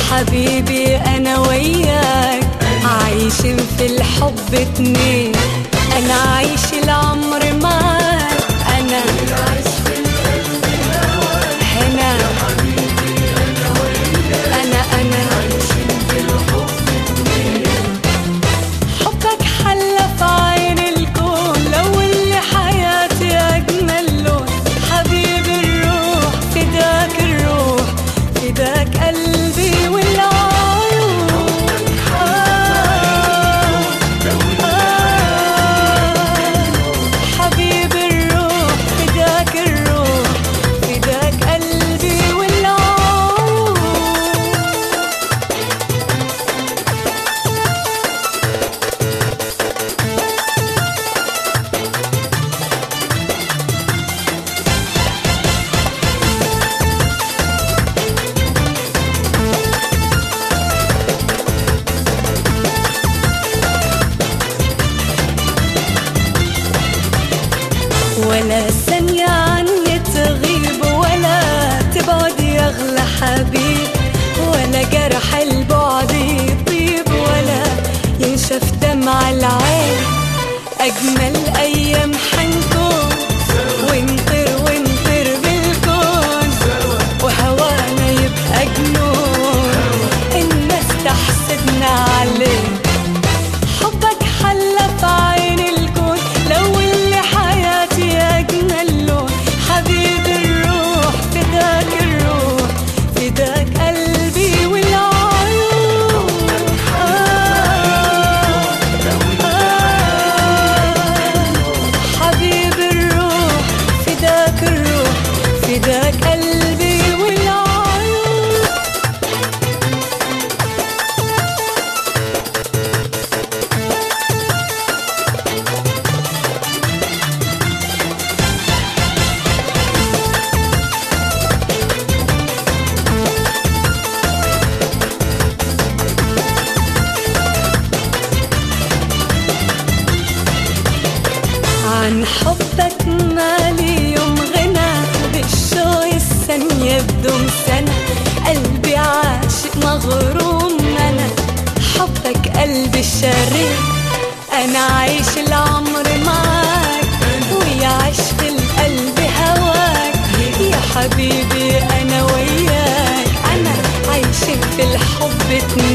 حبيبي انا وياك عايشين في الحب اتنين انا عايش العمر معاك انا هنا انا انا حبك حلى في عين الكون لو اللي حياتي اجمل لون حبيبي الروح فداك الروح فداك قلبي والعيون آه آه حبيبي الروح فداك الروح فداك قلبي والعيون ولا ثانية عني تغيب ولا تبعد يا أغلى حبيب ولا جرح البعد يطيب ولا ينشف دمع العين أجمل أيام حنكون ونطير ونطير بالكون وهوانا يبقى جنون الناس تحسدنا عليه حبك حلى في عين الكون لو اللي حياتي أجمل لون حبيبي الروح فداك الروح فداك قلبي والعيون آه آه حبيبي الروح فداك الروح فداك قلبي والعيون عن حبك مالي يوم غنى بالشوق الثانية بدون سنة قلبي عاشق مغروم أنا حبك قلبي الشريك أنا عايش العمر معاك ويعيش في القلب هواك يا حبيبي أنا وياك أنا عايشين في الحب اتنين